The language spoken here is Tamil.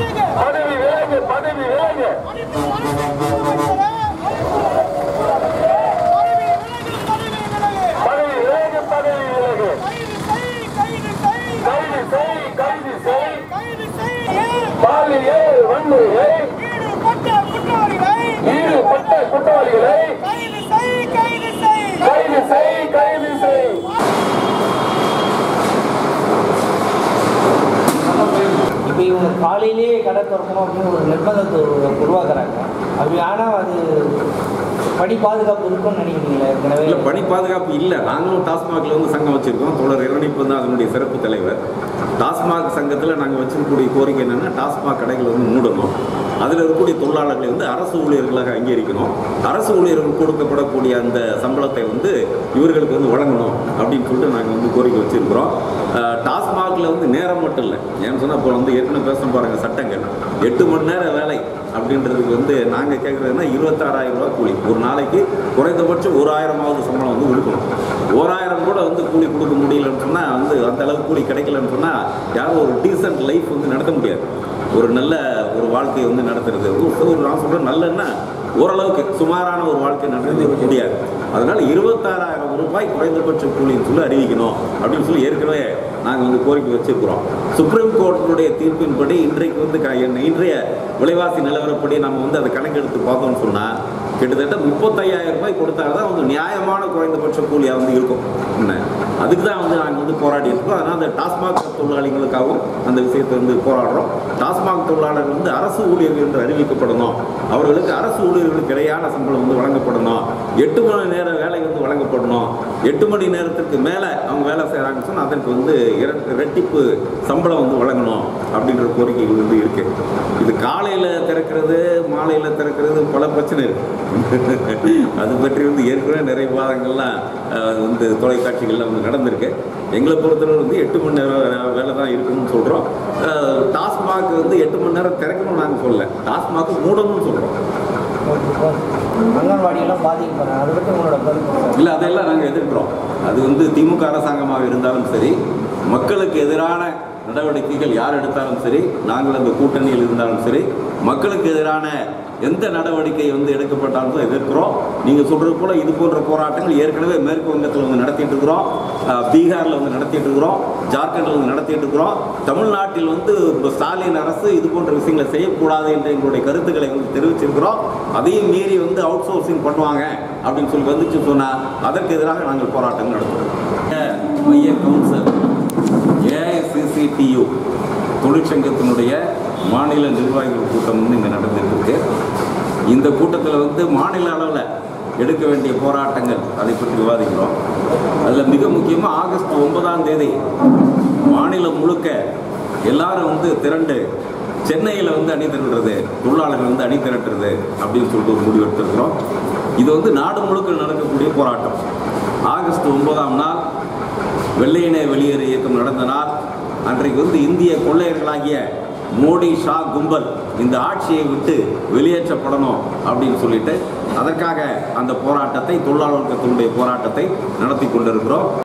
பதவி விலகு பதவி விலகு பதவி விலகு பதவி விலகு கைது செய் கைது செய் பாலியல் வன்முறையை ஈடுபட்ட குற்றவாளிகளை கைது செய் கைது செய் இப்போ இவங்க காலையிலேயே கடை திறக்கணும் அப்படின்னு ஒரு நிர்பந்தத்தை உரு- உருவாக்குறாங்க அப்படி ஆனால் அது படி பாதுகாப்பு இருக்கும்னு நினைக்கிறீங்களா ஏற்கனவே இல்லை பணி பாதுகாப்பு இல்லை நாங்களும் டாஸ்மாகில் வந்து சங்கம் வச்சுருக்கோம் தோழர் இரணிப்பு தான் அதனுடைய சிறப்பு தலைவர் டாஸ்மாக் சங்கத்தில் நாங்கள் வச்சிருக்கக்கூடிய கோரிக்கை என்னென்னா டாஸ்மாக் கடைகள் வந்து மூடணும் அதில் இருக்கக்கூடிய தொழிலாளர்களை வந்து அரசு ஊழியர்களாக அங்கீகரிக்கணும் அரசு ஊழியர்கள் கொடுக்கப்படக்கூடிய அந்த சம்பளத்தை வந்து இவர்களுக்கு வந்து வழங்கணும் அப்படின்னு சொல்லிட்டு நாங்கள் வந்து கோரிக்கை வச்சுருக்கிறோம் டாஸ்மாகில் வந்து நேரம் மட்டும் இல்லை ஏன்னு சொன்னால் இப்போ வந்து ஏற்கனவே பேசணும் பாருங்கள் சட்டங்கள் எட்டு மணி நேரம் வேலை அப்படின்றதுக்கு வந்து நாங்கள் கேட்குறதுனா இருபத்தாறாயிரம் ரூபாய் கூலி ஒரு நாளைக்கு குறைந்தபட்சம் ஒரு ஆயிரமாவது சம்பளம் வந்து கொடுக்கணும் ஓராயிரம் கூட வந்து கூலி கொடுக்க முடியலன்னு சொன்னால் வந்து அந்த அளவுக்கு கூலி கிடைக்கலன்னு சொன்னால் யாரும் ஒரு டீசென்ட் லைஃப் வந்து நடத்த முடியாது ஒரு நல்ல ஒரு வாழ்க்கையை வந்து நடத்துறது ஒரு ஒரு நான் சொல்கிறேன் நல்லன்னா ஓரளவுக்கு சுமாரான ஒரு வாழ்க்கை நடத்த முடியாது அதனால இருபத்தாறாயிரம் ரூபாய் குறைந்தபட்ச கூலின்னு சொல்லி அறிவிக்கணும் அப்படின்னு சொல்லி ஏற்கனவே நாங்கள் வந்து கோரிக்கை வச்சிருக்கிறோம் சுப்ரீம் கோர்ட்டினுடைய தீர்ப்பின்படி இன்றைக்கு வந்து க- இன்றைய விலைவாசி நிலவரப்படி நம்ம வந்து அதை கணக்கெடுத்து பார்த்தோம்னு சொன்னால் கிட்டத்தட்ட முப்பத்தையாயிரம் ரூபாய் கொடுத்தா தான் வந்து நியாயமான குறைந்தபட்ச கூலியாக வந்து இருக்கும் என்ன அதுக்கு தான் வந்து நாங்கள் வந்து போராடி இருக்கோம் அதனால் அந்த டாஸ்மாக் தொழிலாளிகளுக்காகவும் அந்த விஷயத்தை வந்து போராடுறோம் டாஸ்மாக் தொழிலாளர்கள் வந்து அரசு ஊழியர்கள் என்று அறிவிக்கப்படணும் அவர்களுக்கு அரசு ஊழியர்களுக்கு இடையான சம்பளம் வந்து வழங்கப்படணும் எட்டு மணி நேர வேலை வந்து வழங்கப்படணும் எட்டு மணி நேரத்துக்கு மேலே அவங்க வேலை செய்கிறாங்கன்னு சொன்னால் அதற்கு வந்து இர- இரட்டிப்பு சம்பளம் வந்து வழங்கணும் அப்படின்ற கோரிக்கைகள் வந்து இருக்கு இது காலையில் திறக்கிறது மாலையில் திறக்கிறது பல பிரச்சனை இருக்கு அது பற்றி வந்து ஏற்கனவே நிறைய விவாதங்கள்லாம் அஹ், வந்து தொலைக்காட்சிகள்லாம் வந்து நடந்திருக்கு எங்களை பொறுத்தவரை வந்து எட்டு மணி நேரம் வே- வேலை தான் இருக்குன்னு சொல்கிறோம் டாஸ்மாக் வந்து எட்டு மணி நேரம் திறக்கணும்னு நாங்கள் சொல்லல டாஸ்மாக் மூடணும்னு சொல்கிறோம் அங்கன்வாடியெல்லாம் பாதிக்கப்படுறாங்க அதை பற்றி உங்களோட கருத்து இல்லை அதெல்லாம் நாங்கள் எதிர்க்கிறோம் அது வந்து திமுக அரசாங்கமாக இருந்தாலும் சரி மக்களுக்கு எதிரான நடவடிக்கைகள் யார் எடுத்தாலும் சரி நாங்கள் அந்த கூட்டணியில் இருந்தாலும் சரி மக்களுக்கு எதிரான எந்த நடவடிக்கை வந்து எடுக்கப்பட்டாலும் தான் எதிர்க்கிறோம் நீங்கள் சொல்கிறது போல இது போன்ற போராட்டங்கள் ஏற்கனவே மேற்கு வங்கத்தில் வந்து நடத்திட்டு இருக்கிறோம் அஹ், பீகார்ல வந்து நடத்திட்டு இருக்கிறோம் ஜார்க்கண்டில் வந்து நடத்திட்டு இருக்கிறோம் தமிழ்நாட்டில் வந்து இப்ப ஸ்டாலின் அரசு இது போன்ற விஷயங்களை செய்யக்கூடாது என்ற எங்களுடைய கருத்துக்களை வந்து தெரிவிச்சிருக்கிறோம் அதையும் மீறி வந்து அவுட் சோர்சிங் பண்ணுவாங்க அப்படின்னு சொல்லி வந்துச்சு சொன்னால் அதற்கு எதிராக நாங்கள் போராட்டம் நடத்துகிறோம் மைய கவுன்சில் ஏஐசிசிடியு தொழிற்சங்கத்தினுடைய மாநில நிர்வாகிகள் கூட்டம் வந்து இங்கே நடந்துட்டு இருக்கு இந்த கூட்டத்தில் வந்து மாநில அளவில் எடுக்க வேண்டிய போராட்டங்கள் அதை பற்றி விவாதிக்கிறோம் அதில் மிக முக்கியமாக ஆகஸ்ட் ஒன்பதாம் தேதி மாநிலம் முழுக்க எல்லாரும் வந்து திரண்டு சென்னையில் வந்து அணி திரட்டுறது தொழிலாளர்கள் வந்து அணி திரட்டுறது அப்படின்னு சொல்லிட்டு ஒரு முடிவு எடுத்திருக்கிறோம் இது வந்து நாடு முழுக்க நடக்கக்கூடிய போராட்டம் ஆகஸ்ட் ஒன்பதாம் நாள் வெள்ளையனே வெளியேறு இயக்கம் நடந்த நாள் அன்றைக்கு வந்து இந்திய கொள்ளையர்களாகிய மோடி ஷா கும்பல் இந்த ஆட்சியை விட்டு வெளியேற்றப்படணும் அப்படின்னு சொல்லிட்டு அதற்காக அந்த போராட்டத்தை தொழிலாளர் வர்க்கத்தினுடைய போராட்டத்தை நடத்தி கொண்டிருக்கிறோம்